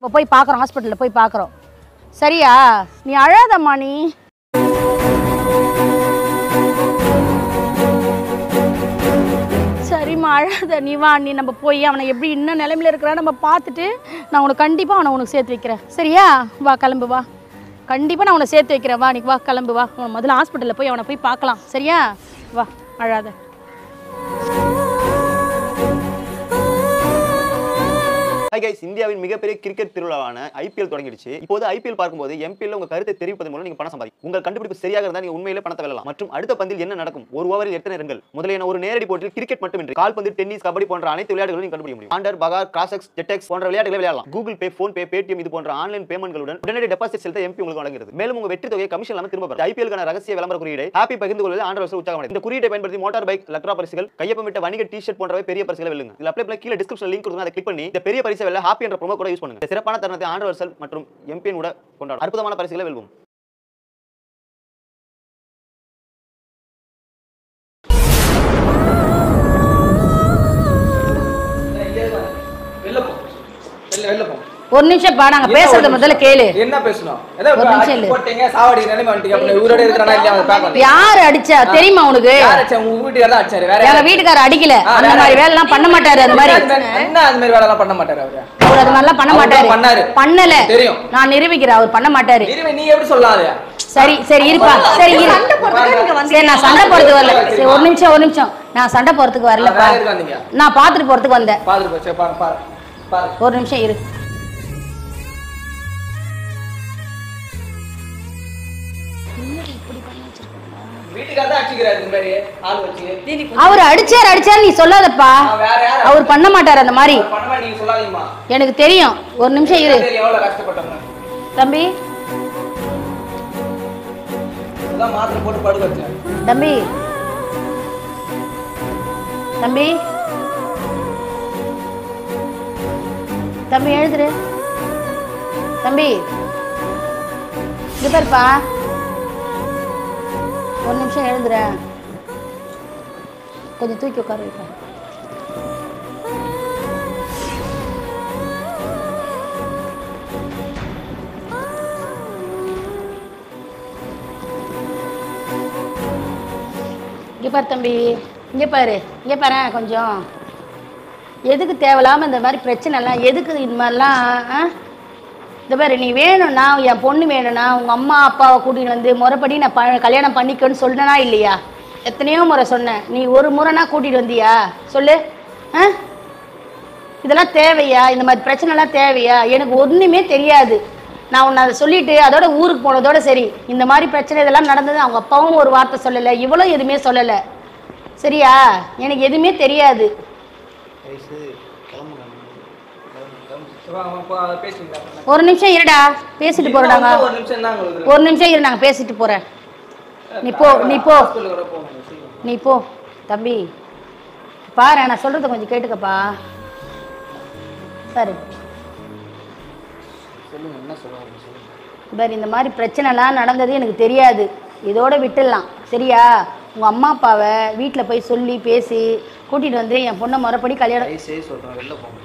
இப்போ போய் பார்க்குறோம் ஹாஸ்பிட்டலில் போய் பார்க்குறோம் சரியா நீ அழாதம்மா நீ சரிம்மா அழாத நீ வா நீ நம்ம போய் அவனை எப்படி இன்னும் நிலைமையில இருக்கிறான் நம்ம பார்த்துட்டு நான் உனக்கு கண்டிப்பாக அவனை உனக்கு சேர்த்து வைக்கிறேன் சரியா வா கிளம்பு வா கண்டிப்பாக நான் உன்னை சேர்த்து வைக்கிறேன் வா நீ வா கிளம்பு வா உன் முதல்ல ஹாஸ்பிட்டலில் போய் அவனை போய் பார்க்கலாம் சரியா வா அழாத ஹை கைஸ் இந்தியாவின் மிகப்பெரிய கிரிக்கெட் திருவிழாவான ஐபிஎல் தொடங்கிடுச்சு இப்போது ஐபிஎல் பார்க்கும்போது எம்பிஎல் உங்க கருத்தை தெரிவிப்பதன் மூலம் நீங்க பணம் சம்பாதிக்கும் உங்கள் கண்டுபிடிப்பு சரியாக இருந்தால் நீங்க உண்மையிலே பணத்தை வெல்லலாம் மற்றும் அடுத்த பந்தில் என்ன நடக்கும் ஒரு ஓவரில் எத்தனை ரன்கள் முதலியன ஒரு நேரடி போட்டியில் கிரிக்கெட் மட்டுமின்றி கால்பந்து டென்னிஸ் கபடி போன்ற அனைத்து விளையாட்டுகளும் நீங்க கண்டுபிடிக்க முடியும் ஆண்டர் பகார் கிராசெக்ஸ் ஜெட்டெக்ஸ் போன்ற விளையாட்டுகளை விளையாடலாம் Google Pay PhonePe Paytm இது போன்ற ஆன்லைன் பேமெண்ட்களுடன் உடனடி டெபாசிட் செலுத்த எம்பி உங்களுக்கு வழங்குகிறது மேலும் உங்க வெற்றி தொகையை கமிஷன் இல்லாமல் திரும்ப பெறும் ஐபிஎல்கான ரகசிய விளம்பர குறியீடை ஹாப்பி பகிர்ந்து கொள்வது ஆண்டர் வருஷம் உற்சாகம் இந்த குறியீட்டை பயன்படுத்தி மோட்டார் பைக் லக்ரா பரிசுகள் கையொப்பமிட்ட வணிக டி ஷர்ட் போன்றவை பெரிய பரிசுகளை வெல்லுங்க இதுல அப்ளை பண்ண கீழே டிஸ்கிரிப்ஷன் லிங்க் கொடுங்க அதை கிளிக் பண்ணி இந்த பெரிய பரிசை வெல்ல ஹாப்பி என்ற ப்ரோமோ கூட யூஸ் பண்ணுங்க இந்த சிறப்பான தருணத்தை ஆண்டர் வருஷல் மற்றும் எம்பியன் கூட கொண்டாடும் அற்புதமான பரிசுகளை வெல்வோம் வெளில போ வெளில வெளில போ ஒரு நிமிஷம் பா நாங்கள் பேசுறத முதல்ல கேளு என்ன பேசணும் ஏதோ ஒரு நிமிஷம் இல்ல. போட்டீங்க சாவடி நிலைமை வந்துட்டீங்க அப்படி உயிரோட இருக்கிறானா இல்லையா அதை பார்க்கணும் யார் அடிச்சா தெரியுமா உனக்கு யார் அடிச்சா உங்க வீட்டுக்காரர் தான் அடிச்சாரு வேற எங்க யாரு? வீட்டுக்காரர் அடிக்கல ஆ, அந்த வேற மாதிரி யாரு? வேலை எல்லாம் பண்ண மாட்டாரு அந்த மாதிரி என்ன அந்த மாதிரி வேலை எல்லாம் பண்ண மாட்டாரு அவரு அவர் அது மாதிரிலாம் பண்ண அவர் மாட்டாரு தான் பண்ணாரு. பண்ணல தெரியும். நான் நிரூபிக்கிறேன் அவர் பண்ண மாட்டாரு இருவே நீ எப்படி சொல்லலாம் அது சரி சரி இருப்பா சரி இரு போறதுக்கு சரி நான் சண்டை போறதுக்கு வரல சரி ஒரு நிமிஷம் ஒரு நிமிஷம் நான் சண்டை போறதுக்கு வரலப்பா வேற எதுக்கு வந்தீங்க நான் பாத்துட்டு போறதுக்கு வந்தேன் பாத்துட்டு போச்சு பாரு பாரு பாரு ஒரு நிமிஷம் இரு வீட்டுக்காரர் தான் அடிச்சுக்கிறாரு இந்த மாதிரி ஆள் வச்சு அவர் அடிச்சார் அடிச்சார் நீ சொல்லாதப்பா ஆ, வேற யாரு அவர் பண்ண மாட்டார் அந்த மாதிரி பண்ணமா நீங்க சொல்லாதீங்கம்மா எனக்கு தெரியும் ஒரு நிமிஷம் இரு தெரியும் எவ்வளவு கஷ்டப்பட்டோம்னு தம்பி அதான் மாத்திரை போட்டு படுக்க வச்சேன் தம்பி தம்பி தம்பி எழுதுரு தம்பி இங்க பாருப்பா ஒரு நிமிஷம் எழுதுற கொஞ்சம் தூக்கி உட்கார வைப்பா இங்கே பாரு தம்பி இங்கே பாரு இங்கே பாரு கொஞ்சம் எதுக்கு தேவையில்லாமல் இந்த மாதிரி பிரச்சனைலாம் எதுக்கு இது மாதிரிலாம் ஆ? இந்த பாரு நீ வேணும்னா என் பொண்ணு வேணும்னா உங்கள் அம்மா அப்பாவை கூட்டிகிட்டு வந்து முறைப்படி நான் ப கல்யாணம் பண்ணிக்கோன்னு சொன்னனா இல்லையா எத்தனையோ முறை சொன்னேன் நீ ஒரு முறைனா கூட்டிகிட்டு வந்தியா சொல்லு ஆ இதெல்லாம் தேவையா இந்த மாதிரி பிரச்சனைலாம் தேவையா எனக்கு ஒன்றுமே தெரியாது நான் உன்னை அதை சொல்லிட்டு அதோட ஊருக்கு போனதோட சரி இந்த மாதிரி பிரச்சனை இதெல்லாம் நடந்தது அவங்க அப்பாவும் ஒரு வார்த்தை சொல்லலை இவளும் எதுவுமே சொல்லலை சரியா எனக்கு எதுவுமே தெரியாது பேசுங்க ஒரு நிமிஷம் இருடா பேசிட்டு போறடாங்க ஒரு நிமிஷம் தான் உங்களுக்கு ஒரு நிமிஷம் இரு நாங்கள் பேசிட்டு போகிறேன் நீ போ நீ போ ஹாஸ்பிட்டல் கூட போகணும் சீக்கிரம். நீ போ தம்பி பாரு நான் சொல்கிறத கொஞ்சம் கேட்டுக்கப்பா சரி சொல்லுங்க என்ன சொல்லுவாங்க சொல்லுங்க பாரு இந்த மாதிரி பிரச்சனைலாம் நடந்தது எனக்கு தெரியாது இதோட விட்டுடலாம் சரியா உங்கள் அம்மா அப்பாவை வீட்டில் போய் சொல்லி பேசி கூட்டிகிட்டு வந்து என் பொண்ணை முறைப்படி கல்யாணம் தயவு செய்து சொல்றேன் வெளில போங்க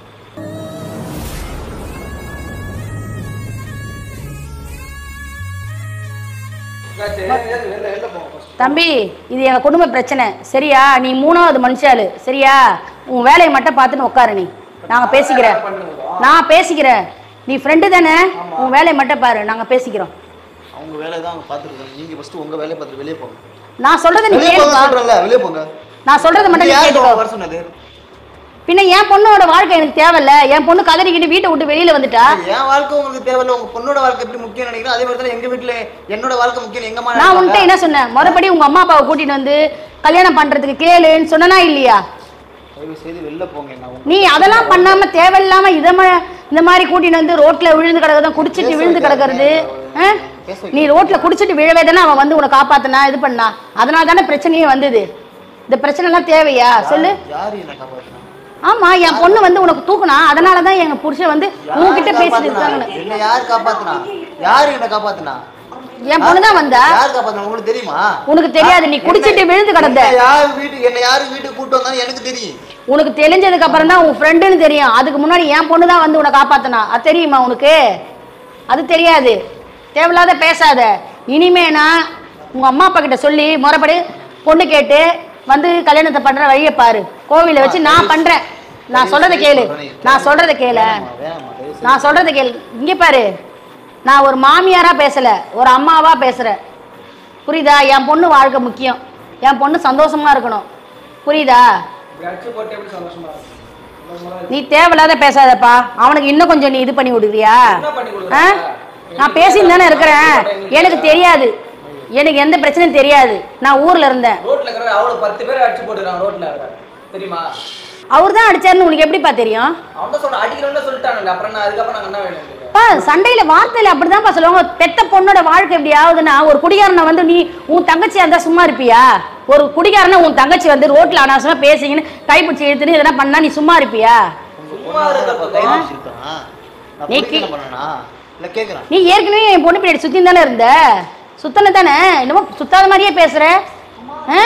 வெளில வெளில போங்க first. தம்பி இது எங்கள் குடும்ப பிரச்சனை சரியா நீ மூணாவது மனுஷாலு சரியா உன் வேலையை மட்டும் பார்த்துன்னு உட்காரு நீ நாங்கள் பேசிக்கிறேன் நான் பேசிக்கிறேன் நீ ஃப்ரெண்டு தானே உன் வேலையை மட்டும் பாரு நாங்கள் பேசிக்கிறோம் அவங்க வேலையை தான் அவங்க பார்த்துருக்காங்க நீங்க ஃபர்ஸ்ட் உங்க வேலையை பார்த்துட்டு வெளியே போங்க நான் சொல்கிறத நீ வெளியே போங்க கேட்டுப்பா சொல்றேன்ல வெளியே போங்க நான் சொல்கிறத மட்டும் நீ யாருக்கு கேட்டுக்கோ அவங்க வர சொன்னது பின்ன என் பொண்ணோட வாழ்க்கை எனக்கு தேவையில்ல என் பொண்ணு கதறிக்கிட்டு வீட்டை விட்டு வெளியில வந்துட்டா என் வாழ்க்கை உங்களுக்கு தேவையில்ல உங்க பொண்ணோட வாழ்க்கை எப்படி முக்கியம் நினைக்கிறேன் அதே மாதிரி தான் எங்க வீட்டுல என்னோட வாழ்க்கை முக்கியம் எங்க அம்மா நான் உன்கிட்ட நினைப்பாங்க. என்ன சொன்னேன் முறைப்படி உங்க அம்மா அப்பாவை கூட்டிட்டு வந்து கல்யாணம் பண்றதுக்கு கேளுன்னு சொன்னனா இல்லையா தயவு செய்து வெளில போங்க நான் உங்க- நீ அதெல்லாம் பண்ணாம தேவையில்லாம இத ம- இந்த மாதிரி கூட்டிட்டு வந்து ரோட்ல விழுந்து கிடக்கிறதும் குடிச்சிட்டு விழுந்து கிடக்கிறது ஆ? நீ ரோட்ல குடிச்சிட்டு விழவே தானே அவன் வந்து உன்னை காப்பாத்தினா இது பண்ணா அதனால தானே பிரச்சனையே வந்தது இந்த பிரச்சனை எல்லாம் தேவையா சொல்லு யாரு என்ன காப்பாத்துனா ஆமா என் பொண்ணு வந்து உனக்கு தூக்குனா அதனால தான் எங்க புருஷன் வந்து உன்கிட்ட யாரு பேசிட்டு காப்பாத்துனா? இருக்காங்க என்ன யார் காப்பாத்துனா யாரு என்ன காப்பாத்துனா என் பொண்ணு தான் வந்தா யார் காப்பாத்தணும் உங்களுக்கு தெரியுமா உனக்கு தெரியாது நீ குடிச்சிட்டு விழுந்து கிடந்த என்ன யார் வீட்டுக்கு என்ன யாரு வீட்டுக்கு கூட்டு வந்தாலும் எனக்கு தெரியும் உனக்கு தெரிஞ்சதுக்கு அப்புறம் தான் உன் ஃப்ரெண்டுன்னு தெரியும் அதுக்கு முன்னாடி என் பொண்ணு தான் வந்து உன்னை காப்பாத்தினா அது தெரியுமா உனக்கு அது தெரியாது தேவையில்லாத பேசாத இனிமேனா உங்க அம்மா அப்பா கிட்ட சொல்லி முறைப்படி பொண்ணு கேட்டு வந்து கல்யாணத்தை பண்ற வழியை பாரு கோவிலை வச்சு நான் பண்றேன் நான் சொல்றத கேளு நான் சொல்றத கேளு வேணாம்மா, தயவு செய்து. நான் சொல்றத கேளு இங்க பாரு நான் ஒரு மாமியாரா பேசல ஒரு அம்மாவா பேசுறேன் புரியுதா என் பொண்ணு வாழ்க்கை முக்கியம் என் பொண்ணு சந்தோஷமா இருக்கணும் புரியுதா இப்படி அடிச்சு போட்டு எப்படி சந்தோஷமா இருக்கும் சந்தோஷமா இருக்கு. நீ தேவையில்லாத பேசாதப்பா அவனுக்கு இன்னும் கொஞ்சம் நீ இது பண்ணி விடுவியா என்ன பண்ணி ஆ? கொடுக்குறாங்க? நான் பேசின்னு தானே இருக்கிறேன் எனக்கு தெரியாது எனக்கு எந்த பிரச்சனையும் தெரியாது நான் ஊர்ல இருந்தேன் ரோட்ல இருக்கிற அவ்வளவு பத்து பேர் அடிச்சு போட்டுருக்காங்க ரோட்ல இருக்கிற. தெரியுமா அவர் தான் அடிச்சாருன்னு உனக்கு எப்படிப்பா தெரியும் அவன் தான் சொன்ன அடிக்கிறோம்னு சொல்லிட்டானுங்க அப்புறம் நான் அதுக்கப்புறம் நாங்க என்ன வேணும் உங்களுக்கு? பா சண்டையில வார்த்தையில அப்படிதான்ப்பா சொல்லுவாங்க பெத்த பொண்ணோட வாழ்க்கை எப்படி ஆகுதுன்னா ஒரு குடிகாரனை வந்து நீ உன் தங்கச்சியா இருந்தா சும்மா இருப்பியா ஒரு குடிகாரனை உன் தங்கச்சி வந்து ரோட்ல அனாவசமா பேசிங்கன்னு கைப்பிடிச்சு இழுத்துன்னு இதெல்லாம் பண்ணா நீ சும்மா இருப்பியா சும்மா இருக்கிறதுக்கு கை வச்சிருக்கானா? நான் நீ புடிக்க கி- பண்ணனா? இல்ல கேக்குறேன். நீ ஏற்கனவே என் பொண்ணு பின்னாடி சுத்தி தானே இருந்த சுத்தன தானே என்னமோ சுத்தாத மாதிரியே பேசுற ஆ?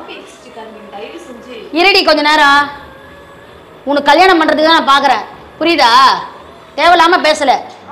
இருடி கொஞ்ச நேரம் உனக்கு கல்யாணம் பண்றதுக்கு தான் நான் பாக்குறேன் புரியுதா தேவையில்லாம பேசல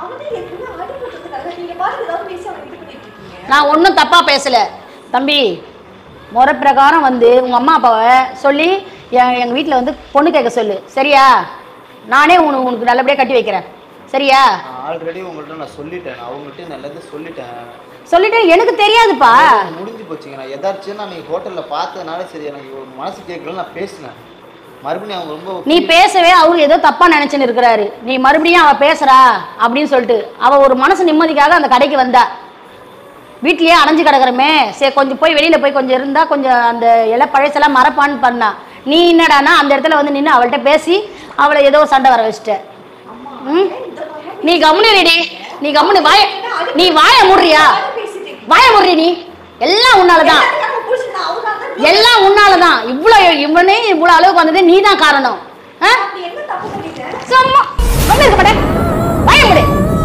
நான் ஒன்றும் தப்பா பேசல தம்பி முறை பிரகாரம் வந்து உங்க அம்மா அப்பாவை சொல்லி என் எங்க வீட்டில் வந்து பொண்ணு கேட்க சொல்லு சரியா நானே உனக்கு உனக்கு நல்லபடியா கட்டி வைக்கிறேன் சரியா நான் already உங்கள்ட்ட நான் சொல்லிட்டேன். நான் அவங்கள்ட்ட நல்லது சொல்லிட்டேன். சொல்லிட்டு எனக்கு தெரியாதுப்பா முடிஞ்சு போச்சுங்க நான் எதாச்சும் நான் நீ ஹோட்டல்ல பார்த்ததுனால சரி எனக்கு ஒரு மனசு கேட்கல நான் பேசினேன் மறுபடியும் அவங்க ரொம்ப நீ பேசவே அவரு ஏதோ தப்பா நினைச்சுன்னு இருக்கிறாரு நீ மறுபடியும் அவ பேசுறா அப்படின்னு சொல்லிட்டு அவ ஒரு மனசு நிம்மதிக்காக அந்த கடைக்கு வந்தா வீட்லயே அடைஞ்சு கிடக்குறமே சரி கொஞ்சம் போய் வெளியில போய் கொஞ்சம் இருந்தா கொஞ்சம் அந்த இலை பழசெல்லாம் மறப்பான்னு பண்ணா நீ என்னடானா அந்த இடத்துல வந்து நின்று அவள்கிட்ட பேசி அவளை ஏதோ சண்டை வர வச்சிட்ட ம்? நீ கம்முனு ரெடி நீ கம்முனு வாய நீ வாய மூடுறியா வாய மூடுறி நீ எல்லாம் உன்னாலதான் எல்லாம் உன்னாலதான் இவ்வளோ இவனே இவ்வளோ அளவுக்கு வந்தது நீ தான் காரணம் ஆ? சும்மா கம்முனு இருக்க மாட்டேன் வாய மூடு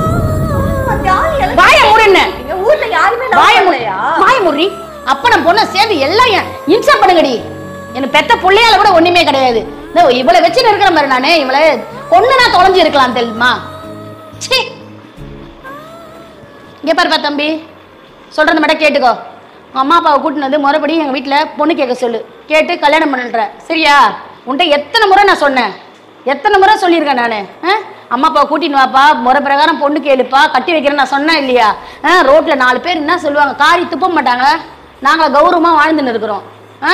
வாய மூடுன்னு வாய மூடு வாய மூடுறி அப்ப பொண்ணை சேர்ந்து எல்லாம் என் இம்சை பண்ணுங்கடி எனக்கு பெத்த புள்ளையால கூட ஒண்ணுமே கிடையாது இதோ இவளை வச்சுன்னு இருக்கிற மாதிரி நானே இவளை கொண்டு நான் தொலைஞ்சு இருக்கலாம் தெரியுமா ச்சீ இங்க பாருப்பா தம்பி சொல்றது மட்டும் கேட்டுக்கோ உங்க அம்மா அப்பாவை கூட்டினு வந்து முறைப்படி எங்க வீட்டுல பொண்ணு கேட்க சொல்லு கேட்டு கல்யாணம் பண்ணுற சரியா உன்கிட்ட எத்தனை முறை நான் சொன்னேன் எத்தனை முறை சொல்லியிருக்கேன் நான் அம்மா அப்பாவை கூட்டின்னு வாப்பா முறை பிரகாரம் பொண்ணு கேளுப்பா கட்டி வைக்கிறேன்னு நான் சொன்னேன் இல்லையா ஆ ரோட்ல நாலு பேர் என்ன சொல்லுவாங்க காரி துப்ப மாட்டாங்க நாங்கள கௌரவமா வாழ்ந்துன்னு இருக்கிறோம் ஆ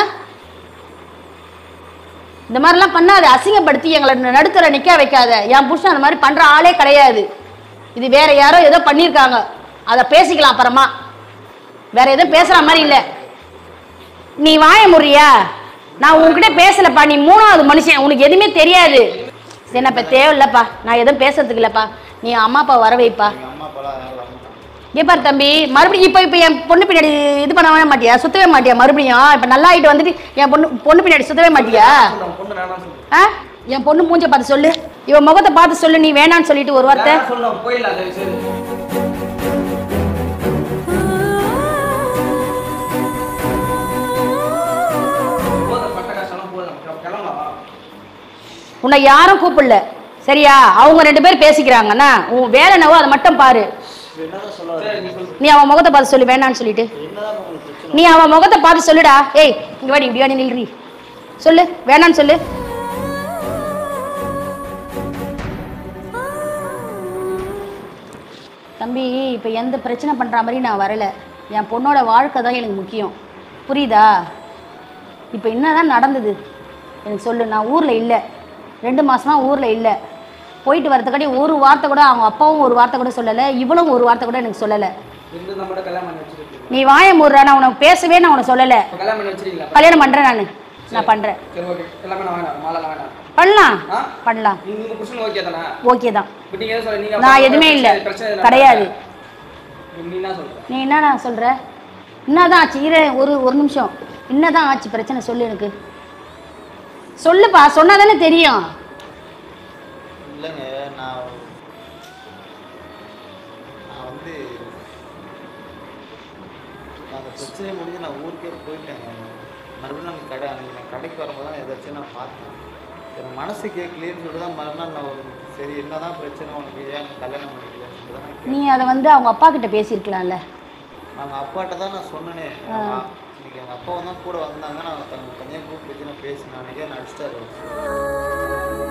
இந்த மாதிரிலாம் பண்ணாத அசிங்கப்படுத்தி எங்களை நடுத்தர நிக்க வைக்காத என் புருஷன் அந்த மாதிரி பண்ற ஆளே கிடையாது இது வேற யாரோ ஏதோ பண்ணியிருக்காங்க அதை பேசிக்கலாம் அப்புறமா வேற எதுவும் பேசுற மாதிரி இல்ல நீ வாய முறியா நான் உன்கிட்ட பேசலப்பா நீ மூணாவது மனுஷன் உனக்கு எதுவுமே தெரியாது சரி நான் இப்ப தேவையில்லப்பா நான் எதுவும் பேசுறதுக்கு இல்லப்பா நீ அம்மா அப்பா வர வைப்பா எங்க அம்மா அப்பாலாம் அதனால வரமாட்டாங்க. இங்கே பாரு தம்பி மறுபடியும் இப்போ இப்போ என் பொண்ணு பின்னாடி இது பண்ணவே மாட்டியா சுத்தவே மாட்டியா மறுபடியும் இப்போ நல்லா ஆயிட்டு வந்துட்டு என் பொண்ணு பொண்ணு பின்னாடி சுத்தவே மாட்டியா சொல்றேன், பொண்ணு வேணாம்னு சொல்லு. ஆ என் பொண்ணு மூஞ்ச பார்த்து சொல்லு இவன் முகத்தை பார்த்து சொல்லு நீ வேணான்னு சொல்லிட்டு ஒரு வார்த்தை வேணாம்னு சொன்னோம், போயிடலாம் தயவு செய்து. போதும், பட்ட கஷ்டம்லாம் போதும், நம்ம கிளம்பலாம். உன்னை யாரும் கூப்பிடல சரியா அவங்க ரெண்டு பேரும் பேசிக்கிறாங்கன்னா உன் வேலை என்னவோ அதை மட்டும் பாரு என்னதான் சொல்ல சரி, வரீங்க? நீ சொல்லு. நீ அவன் முகத்தை பார்த்து சொல்லு வேணான்னு சொல்லிட்டு என்னதான் உங்களுக்கு பிரச்சனை நீ அவன் முகத்தை பார்த்து சொல்லுடா ஏய் இங்க வாடி இப்படி வாடி நில்றி சொல்லு வேணான்னு சொல்லு தம்பி இப்போ எந்த பிரச்சனை பண்ற மாதிரி நான் வரல என் பொண்ணோட வாழ்க்கை தான் எனக்கு முக்கியம் புரியுதா இப்போ என்னதான் நடந்தது எனக்கு சொல்லு நான் ஊர்ல இல்லை ரெண்டு மாசமா ஊர்ல இல்லை போயிட்டு வரதுக்காட்டி ஒரு வார்த்தை கூட அவங்க அப்பாவும் ஒரு வார்த்தை கூட சொல்லலை இவளும் ஒரு வார்த்தை கூட எனக்கு சொல்லலை இருந்து நம்ம கூட கல்யாணம் பண்ணி வச்சிருக்கீங்க. நீ வாய மூடுற நான் உனக்கு பேசவே நான் உனக்கு சொல்லலை இப்ப கல்யாணம் பண்ணி வச்சிருக்கீங்களா? கல்யாணம் பண்றேன் நான் நான் பண்றேன் சரி, okay. எல்லாமே நான் வேணாம், மாலைலாம் வேணாம். பண்ணலாம் ஆ? பண்ணலாம் நீங்க உங்க புருஷன் okay தானே? ஓகே தான் இப்ப நீங்க எதுவும் சொல்ல- நீங்க நான் அப்பா எதுவுமே இல்லை பிரச்சனை- பிரச்சனை எதுவும் கிடையாது நீ என்ன சொல்ற? நீ என்ன நான் சொல்ற என்னதான் ஆச்சு இரு ஒரு ஒரு நிமிஷம் என்னதான் ஆச்சு பிரச்சனை சொல்லு எனக்கு சொல்லுப்பா சொன்னாதானே தெரியும் இல்லைங்க நான் நான் வந்து பிரச்சனை முடிஞ்சு நான் ஊருக்கே போயிட்டேங்க மறுபடியும் நான் கடை அன்னைக்கு நான் கடைக்கு வரும்போது தான் ஏதாச்சும் நான் பார்த்தேன் என் மனசு கேட்கலையேன்னு சொல்லிட்டு தான் மறுநாள் நான் ஒரு சரி என்னதான் பிரச்சனை உனக்கு ஏன் கல்யாணம் பண்ணிக்கலன்னு சொல்லிட்டு தான் நான் கேட்டேன். நீ அதை வந்து அவங்க அப்பா கிட்ட பேசியிருக்கலாம்ல அவங்க அப்பாட்ட தான் நான் சொன்னேனே ஆமா. இன்னைக்கு எங்கள் அப்பா தான் கூட வந்தாங்க நான் தங்க தனியாக கூப்பிட்டு வச்சு நான் பேசினேன் அன்றைக்கே நான் அடிச்சிட்டாரு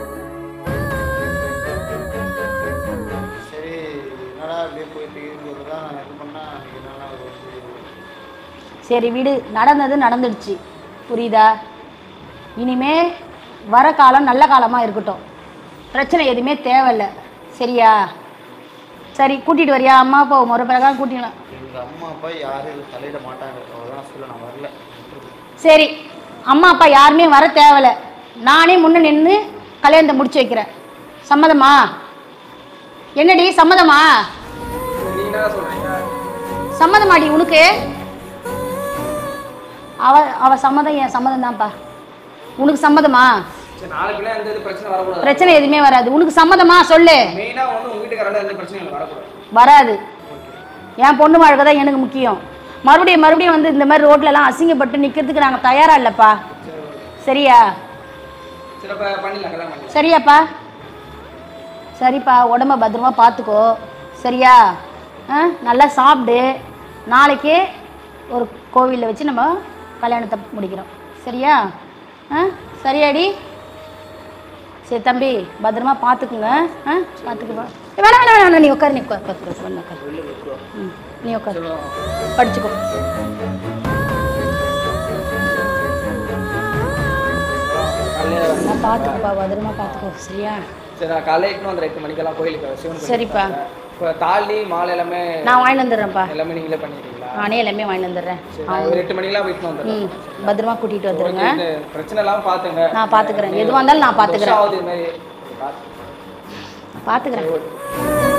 சரி என்னடா அப்படியே போயிட்டு சொல்லிட்டு தான் நான் இது பண்ணால் அன்றைக்கி என்னன்னா ஒரு வந்து சரி விடு நடந்தது நடந்துடுச்சு புரியுதா இனிமே வர காலம் நல்ல காலமாக இருக்கட்டும் பிரச்சனை எதுவுமே தேவையில்ல சரியா சரி கூட்டிகிட்டு வரியா அம்மா அப்பா முறை பிரகாரம் கூட்டிக்கலாம் எங்கள் அம்மா அப்பா யாரும் இது தலையிட மாட்டாங்க அவ்வளோதான் சொல்ல நான் வரல சரி அம்மா அப்பா யாருமே வர தேவையில்ல நானே முன்ன நின்று கல்யாணத்தை முடிச்சு வைக்கிறேன் சம்மதமா என்னடி சம்மதமா நீங்க என்ன சொல்றீங்க சம்மதமாடி உனக்கு அவ அவ சம்மதம் என் சம்மதம் தான்ப்பா உனக்கு சம்மதமா சரி நாளைக்குள்ள எந்த இது பிரச்சனை வரக்கூடாது பிரச்சனை எதுவுமே வராது உனக்கு சம்மதமா சொல்லு மெயினா வந்து உங்க வீட்டுக்காரோட எந்த பிரச்சனையும் வரக்கூடாது வராது என் பொண்ணு வாழ்க்கை தான் எனக்கு முக்கியம் மறுபடியும் மறுபடியும் வந்து இந்த மாதிரி ரோட்லலாம் அசிங்கப்பட்டு நிற்கிறதுக்கு நாங்கள் தயாரா இல்லைப்பா சரியா சரி அப்ப பண்ணிடலாம் கல்யாணம் பண்ணிடலாம் சரியாப்பா சரிப்பா உடம்ப பத்திரமா பார்த்துக்கோ சரியா ஆ நல்லா சாப்பிடு நாளைக்கே ஒரு கோவிலில் வச்சு நம்ம கல்யாணத்தை முடிக்கிறோம் சரியா ஆ சரியாடி சரி தம்பி பத்திரமா பார்த்துக்குங்க ஆ பார்த்துக்குப்பா வேணாம் வேணாம் வேணாம் நீ உட்காரு நீ உட்காரு உட்காரு உட்காரு உட்காரு ம் நீ உட்காரு படிச்சுக்கோ காலையில நல்லா பார்த்துக்குப்பா பத்திரமா பார்த்துக்கோ சரியா சரி நான் காலையில எட்டுன்னு வந்துடுறேன் எட்டு மணிக்கெல்லாம் கோயிலுக்கு சிவன் கோயிலுக்கு சரிப்பா. போறேன். இப்போ தாலி மாலை எல்லாமே நான் வாங்கிட்டு வந்துடுறேன்ப்பா எல்லாமே நீங்களே பண்ணிடுறீங்களா நானே எல்லாமே வாங்கிட்டு வந்துடுறேன் சரி நான் ஒரு எட்டு மணிக்கெல்லாம் போயிட்டு வந்துடுறேன் ம் பத்திரமா கூட்டிகிட்டு வந்துடுங்க இந்த பிரச்சனை இல்லாம பாத்துங்க நான் பார்த்துக்கிறேன் எதுவாக இருந்தாலும் நான் பார்த்துக்கிறேன் வருஷம் ஆகுது இது மாதிரி பார்த்து பார்த்துக்கிறேன்